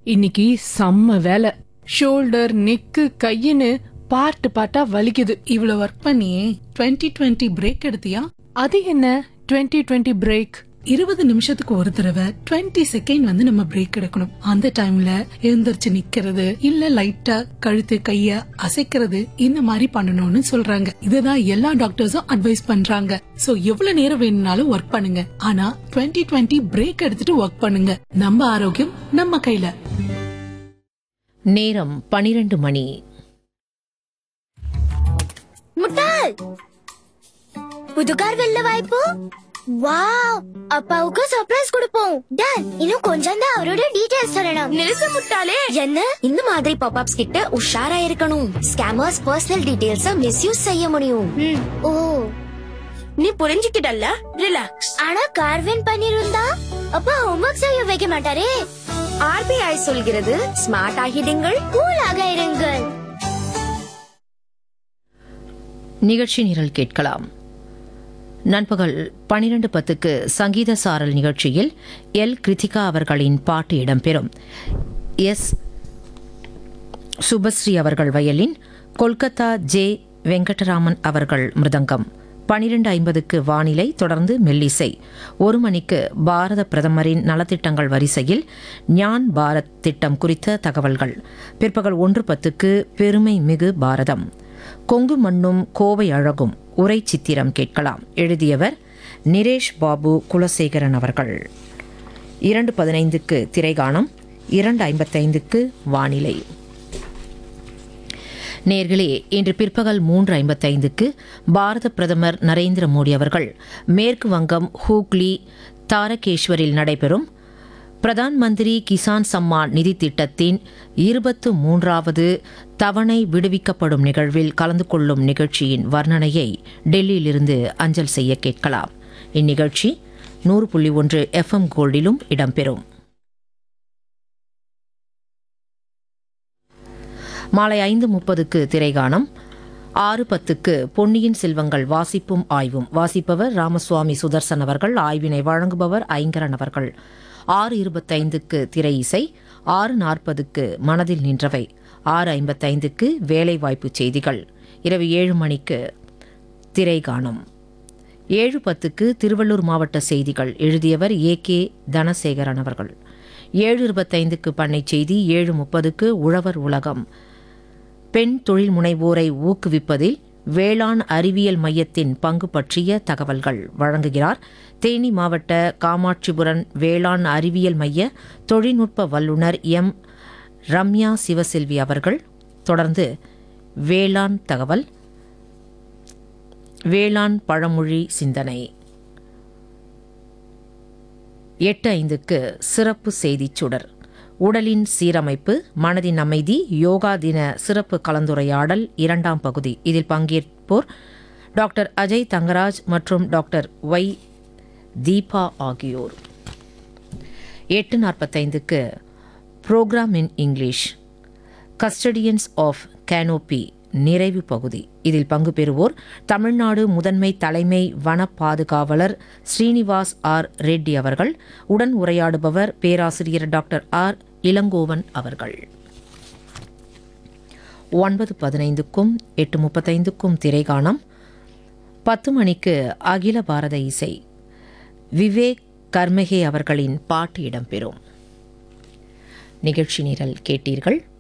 இன்னைக்கு செம்ம வேலை ஷோல்டர் நெக்கு கையின்னு பார்ட் பார்ட்டா வலிக்குது இவ்வளவு ஒர்க் பண்ணி 2020 டுவெண்ட்டி பிரேக் எடுத்தியா அது என்ன 2020 டுவெண்ட்டி பிரேக் இருபது நிமிஷத்துக்கு ஒரு தடவை 20 செகண்ட் வந்து நம்ம பிரேக் எடுக்கணும் அந்த டைம்ல எழுந்திருச்சு நிக்கிறது இல்ல லைட்டா கழுத்து கைய அசைக்கிறது இந்த மாதிரி பண்ணணும்னு சொல்றாங்க இதுதான் எல்லா டாக்டர்ஸும் அட்வைஸ் பண்றாங்க சோ எவ்வளவு நேரம் வேணும்னாலும் ஒர்க் பண்ணுங்க ஆனா 2020 டுவெண்ட்டி பிரேக் எடுத்துட்டு ஒர்க் பண்ணுங்க நம்ம ஆரோக்கியம் நம்ம கையில நேரம் பனிரெண்டு மணி முட்டாள் புது கார் வெல்ல வாய்ப்பு வாவ் அப்பாவுக்கு சர்ப்ரைஸ் கொடுப்போம் டன் இன்னும் கொஞ்சம் தான் அவரோட டீடைல்ஸ் சொல்லணும் நிறுத்து முட்டாளே என்ன இந்த மாதிரி பாப்அப்ஸ் கிட்ட உஷாரா இருக்கணும் ஸ்கேமர்ஸ் பர்சனல் டீடைல்ஸ மிஸ்யூஸ் செய்ய முடியும் ம், ஓ நீ புரிஞ்சுக்கிட்டல்ல ரிலாக்ஸ் ஆனா கார் வின் பண்ணிருந்தா அப்பா ஹோம்வொர்க் செய்ய வைக்க மாட்டாரே ஆர்பிஐ சொல்கிறது ஸ்மார்ட் ஆகிடுங்கள் கூலாக இருங்கள் நிகழ்ச்சி நிரல் கேட்கலாம் நண்பகல் பனிரெண்டு பத்துக்கு சங்கீத சாரல் நிகழ்ச்சியில் எல் கிருத்திகா அவர்களின் பாட்டு இடம்பெறும் எஸ் சுபஸ்ரீ அவர்கள் வயலின் கொல்கத்தா ஜே வெங்கடராமன் அவர்கள் மிருதங்கம் பனிரெண்டு ஐம்பதுக்கு வானிலை தொடர்ந்து மெல்லிசை ஒரு மணிக்கு பாரத பிரதமரின் நலத்திட்டங்கள் வரிசையில் ஞான் பாரத் திட்டம் குறித்த தகவல்கள் பிற்பகல் ஒன்று பத்துக்கு பெருமை மிகு பாரதம் கொங்கு மண்ணும் கோவை அழகும் உரை சித்திரம் கேட்கலாம் எழுதியவர் நிரேஷ் பாபு குலசேகரன் அவர்கள் இரண்டு பதினைந்துக்கு திரைகாணம் இரண்டு ஐம்பத்தைந்துக்கு வானிலை நேர்களே இன்று பிற்பகல் மூன்று ஐம்பத்தைந்துக்கு பாரத பிரதமர் நரேந்திர மோடி அவர்கள் மேற்கு வங்கம் ஹூக்ளி தாரகேஸ்வரில் நடைபெறும் பிரதான் மந்திரி கிசான் சம்மான் நிதி திட்டத்தின் இருபத்து மூன்றாவது தவணை விடுவிக்கப்படும் நிகழ்வில் கலந்து கொள்ளும் நிகழ்ச்சியின் வர்ணனையை டெல்லியிலிருந்து அஞ்சல் செய்ய கேட்கலாம் இந்நிகழ்ச்சி நூறு புள்ளி ஒன்று எஃப்எம் கோல்டிலும் இடம்பெறும் மாலை ஐந்து முப்பதுக்கு திரைகாணம் ஆறு பத்துக்கு பொன்னியின் செல்வங்கள் வாசிப்பும் ஆய்வும் வாசிப்பவர் ராமசுவாமி சுதர்சன் அவர்கள் ஆய்வினை வழங்குபவர் ஐங்கரன் அவர்கள் ஆறு இருபத்தைந்துக்கு திரை இசை ஆறு நாற்பதுக்கு மனதில் நின்றவை ஆறு ஐம்பத்தைந்துக்கு வேலைவாய்ப்பு செய்திகள் இரவு ஏழு மணிக்கு திரைகாணம் ஏழு பத்துக்கு திருவள்ளூர் மாவட்ட செய்திகள் எழுதியவர் ஏ கே தனசேகரன் அவர்கள் ஏழு இருபத்தைந்துக்கு பண்ணை செய்தி ஏழு முப்பதுக்கு உழவர் உலகம் பெண் தொழில் முனைவோரை ஊக்குவிப்பதில் வேளாண் அறிவியல் மையத்தின் பங்கு பற்றிய தகவல்கள் வழங்குகிறார் தேனி மாவட்ட காமாட்சிபுரம் வேளாண் அறிவியல் மைய தொழில்நுட்ப வல்லுநர் எம் ரம்யா சிவசெல்வி அவர்கள் தொடர்ந்து வேளாண் தகவல் வேளாண் பழமொழி சிந்தனை எட்டு ஐந்துக்கு சிறப்பு செய்திச் சுடர் உடலின் சீரமைப்பு மனதின் அமைதி யோகா தின சிறப்பு கலந்துரையாடல் இரண்டாம் பகுதி இதில் பங்கேற்போர் டாக்டர் அஜய் தங்கராஜ் மற்றும் டாக்டர் ஒய் தீபா ஆகியோர் எட்டு நாற்பத்தைந்துக்கு programme in English custodians of canopy நிறைவு பகுதி இதில் பங்கு பெறுவோர் தமிழ்நாடு முதன்மை தலைமை வன பாதுகாவலர் ஸ்ரீனிவாஸ் ஆர் ரெட்டி அவர்கள் உடன் உரையாடுபவர் பேராசிரியர் டாக்டர் ஆர் இளங்கோவன் அவர்கள் ஒன்பது பதினைந்துக்கும் எட்டு முப்பத்தைந்துக்கும் திரைகாணம் பத்து மணிக்கு அகில பாரத இசை விவேக் கர்மகே அவர்களின் பாட்டு இடம்பெறும் நிகழ்ச்சி நிரல் கேட்டீர்கள்